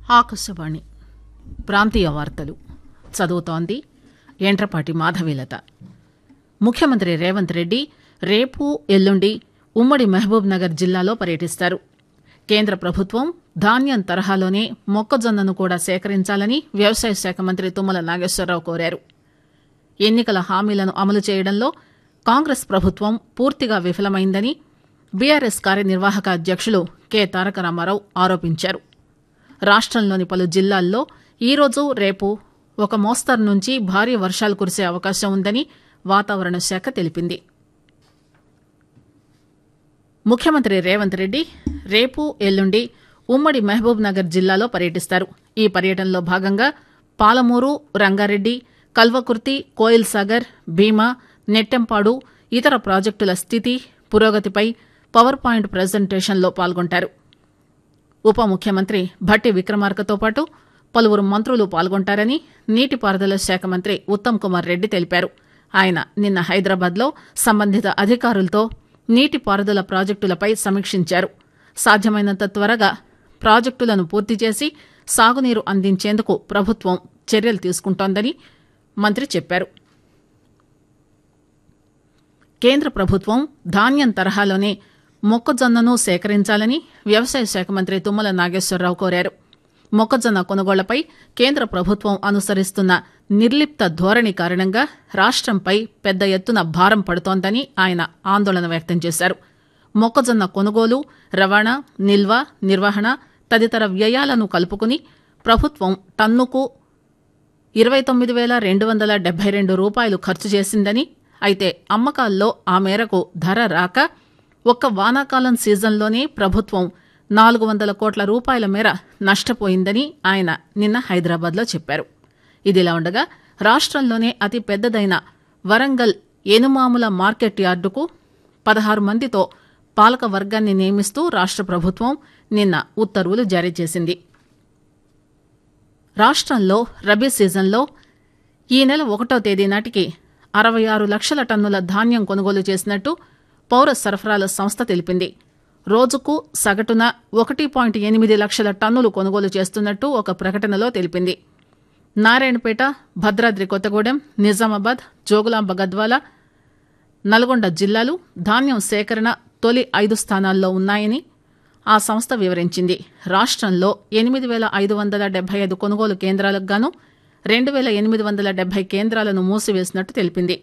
ఆకాశవాణి ప్రాంతీయ వార్తలు చదువుతోంది ఎంట్రపాటి మాధవీలత ముఖ్యమంత్రి రేవంత్ రెడ్డి రేపు ఎల్లుండి ఉమ్మడి మహబూబ్ నగర్ జిల్లాలో పర్యటిస్తారు కేంద్ర ప్రభుత్వం ధాన్యం తరహాలోనే మొక్కజొన్నను కూడా సేకరించాలని వ్యవసాయ శాఖ మంత్రి తుమ్మల నాగేశ్వరరావు కోరారు ఎన్నికల హామీలను అమలు చేయడంలో కాంగ్రెస్ ప్రభుత్వం పూర్తిగా విఫలమైందని బీఆర్ఎస్ కార్యనిర్వాహక అధ్యక్షులు కె తారక రామారావు ఆరోపించారు రాష్టంలోని పలు జిల్లాల్లో ఈరోజు రేపు ఒక మోస్తరు నుంచి భారీ వర్షాలు కురిసే అవకాశం ఉందని వాతావరణ శాఖ తెలిపింది ముఖ్యమంత్రి రేవంత్ రెడ్డి రేపు ఎల్లుండి ఉమ్మడి మహబూబ్ నగర్ జిల్లాలో పర్యటిస్తారు ఈ పర్యటనలో భాగంగా పాలమూరు రంగారెడ్డి కల్వకుర్తి కోయిల్ సాగర్ భీమా నెట్టెంపాడు ఇతర ప్రాజెక్టుల స్థితి పురోగతిపై పవర్ పాయింట్ ప్రజెంటేషన్లో పాల్గొంటారు ఉప ముఖ్యమంత్రి భట్టి విక్రమార్కతో పాటు పలువురు మంత్రులు పాల్గొంటారని నీటిపారుదల శాఖ మంత్రి ఉత్తమ్ కుమార్ రెడ్డి తెలిపారు ఆయన నిన్న హైదరాబాద్లో సంబంధిత అధికారులతో నీటిపారుదల ప్రాజెక్టులపై సమీక్షించారు సాధ్యమైనంత త్వరగా ప్రాజెక్టులను పూర్తి చేసి సాగునీరు అందించేందుకు ప్రభుత్వం చర్యలు తీసుకుంటోందని మంత్రి చెప్పారు కేంద్ర ప్రభుత్వం ధాన్యం తరహాలోనే మొక్కజొన్నను సేకరించాలని వ్యవసాయ శాఖ మంత్రి తుమ్మల నాగేశ్వరరావు కోరారు మొక్కజొన్న కొనుగోళ్లపై కేంద్ర ప్రభుత్వం అనుసరిస్తున్న నిర్లిప్త ధోరణి కారణంగా రాష్టంపై పెద్ద ఎత్తున భారం పడుతోందని ఆయన ఆందోళన వ్యక్తం చేశారు మొక్కజొన్న కొనుగోలు రవాణా నిల్వ నిర్వహణ తదితర వ్యయాలను కలుపుకుని ప్రభుత్వం టన్నుకు ఇరవై తొమ్మిది వేల రెండు వందల డెబ్బై రెండు రూపాయలు ఖర్చు చేసిందని అయితే అమ్మకాల్లో ఆ మేరకు ధర రాక ఒక్క వానాకాలం సీజన్లోనే ప్రభుత్వం నాలుగు వందల కోట్ల రూపాయల మేర నష్టపోయిందని ఆయన నిన్న హైదరాబాద్లో చెప్పారు ఇదిలా ఉండగా రాష్టంలోనే అతి పెద్దదైన వరంగల్ ఎనుమాముల మార్కెట్ యార్డుకు పదహారు మందితో పాలక వర్గాన్ని నియమిస్తూ రాష్ట ప్రభుత్వం నిన్న ఉత్తర్వులు జారీ చేసింది రాష్టంలో రబీ సీజన్లో ఈ నెల ఒకటో తేదీ నాటికి అరవై ఆరు లక్షల టన్నుల ధాన్యం కొనుగోలు చేసినట్టు పౌర సరఫరాల సంస్థ తెలిపింది రోజుకు సగటున ఒకటి పాయింట్ ఎనిమిది లక్షల టన్నులు కొనుగోలు చేస్తున్నట్టు ఒక ప్రకటనలో తెలిపింది నారాయణపేట భద్రాద్రి కొత్తగూడెం నిజామాబాద్ జోగులాంబ గద్వాల నల్గొండ జిల్లాలు ధాన్యం సేకరణ తొలి ఐదు స్థానాల్లో ఉన్నాయని ఆ సంస్థ వివరించింది రాష్టంలో ఎనిమిది వేల ఐదు వందల డెబ్బై ఐదు కొనుగోలు కేంద్రాలకు గాను రెండు వేల ఎనిమిది వందల డెబ్బై కేంద్రాలను మూసివేసినట్టు తెలిపింది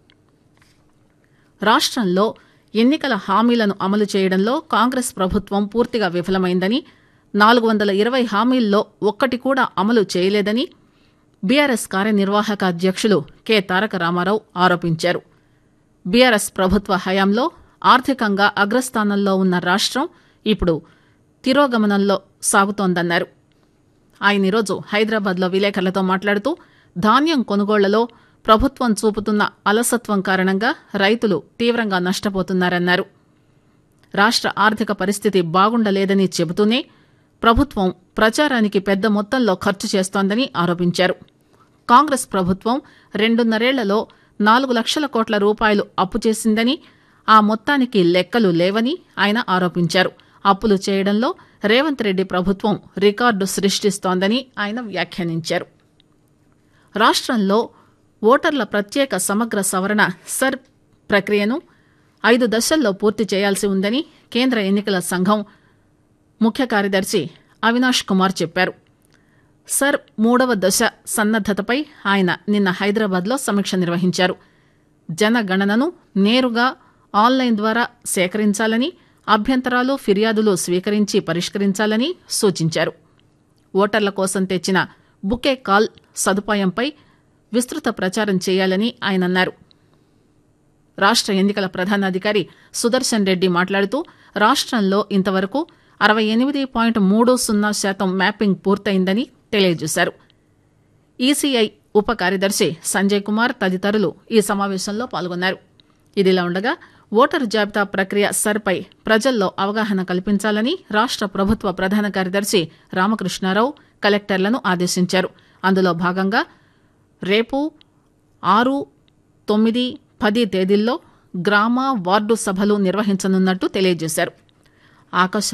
రాష్టంలో ఎన్నికల హామీలను అమలు చేయడంలో కాంగ్రెస్ ప్రభుత్వం పూర్తిగా విఫలమైందని నాలుగు వందల ఇరవై హామీల్లో ఒక్కటి కూడా అమలు చేయలేదని బీఆర్ఎస్ కార్యనిర్వాహక అధ్యక్షులు కె తారక రామారావు ఆరోపించారు బీఆర్ఎస్ ప్రభుత్వ హయాంలో ఆర్థికంగా అగ్రస్థానంలో ఉన్న రాష్టం ఇప్పుడు తిరోగమనంలో సాగుతోందన్నారు ఆయన ఈరోజు హైదరాబాద్లో విలేకరులతో మాట్లాడుతూ ధాన్యం కొనుగోళ్లలో ప్రభుత్వం చూపుతున్న అలసత్వం కారణంగా రైతులు తీవ్రంగా నష్టపోతున్నారన్నారు రాష్ట్ర ఆర్థిక పరిస్థితి బాగుండలేదని చెబుతూనే ప్రభుత్వం ప్రచారానికి పెద్ద మొత్తంలో ఖర్చు చేస్తోందని ఆరోపించారు కాంగ్రెస్ ప్రభుత్వం రెండున్నరేళ్లలో నాలుగు లక్షల కోట్ల రూపాయలు అప్పు చేసిందని ఆ మొత్తానికి లెక్కలు లేవని ఆయన ఆరోపించారు అప్పులు చేయడంలో రేవంత్ రెడ్డి ప్రభుత్వం రికార్డు సృష్టిస్తోందని ఆయన వ్యాఖ్యానించారు రాష్ట్రంలో ఓటర్ల ప్రత్యేక సమగ్ర సవరణ సర్ ప్రక్రియను ఐదు దశల్లో పూర్తి చేయాల్సి ఉందని కేంద్ర ఎన్నికల సంఘం ముఖ్య కార్యదర్శి అవినాష్ కుమార్ చెప్పారు సర్ మూడవ దశ సన్నద్దతపై ఆయన నిన్న హైదరాబాద్లో సమీక్ష నిర్వహించారు జనగణనను నేరుగా ఆన్లైన్ ద్వారా సేకరించాలని అభ్యంతరాలు ఫిర్యాదులు స్వీకరించి పరిష్కరించాలని సూచించారు ఓటర్ల కోసం తెచ్చిన బుకే కాల్ సదుపాయంపై విస్తృత ప్రచారం చేయాలని ఆయన అన్నారు రాష్ట్ర ఎన్నికల ప్రధానాధికారి సుదర్శన్ రెడ్డి మాట్లాడుతూ రాష్ట్రంలో ఇంతవరకు అరవై ఎనిమిది పాయింట్ మూడు సున్నా శాతం మ్యాపింగ్ పూర్తయిందని తెలియజేశారు ఈసీఐ ఉప కార్యదర్శి సంజయ్ కుమార్ తదితరులు ఈ సమావేశంలో పాల్గొన్నారు ఇదిలా ఉండగా ఓటరు జాబితా ప్రక్రియ సర్పై ప్రజల్లో అవగాహన కల్పించాలని రాష్ట ప్రభుత్వ ప్రధాన కార్యదర్శి రామకృష్ణారావు కలెక్టర్లను ఆదేశించారు అందులో భాగంగా రేపు ఆరు తొమ్మిది పది తేదీల్లో గ్రామ వార్డు సభలు నిర్వహించనున్నట్టు తెలియజేశారు ఆకాశ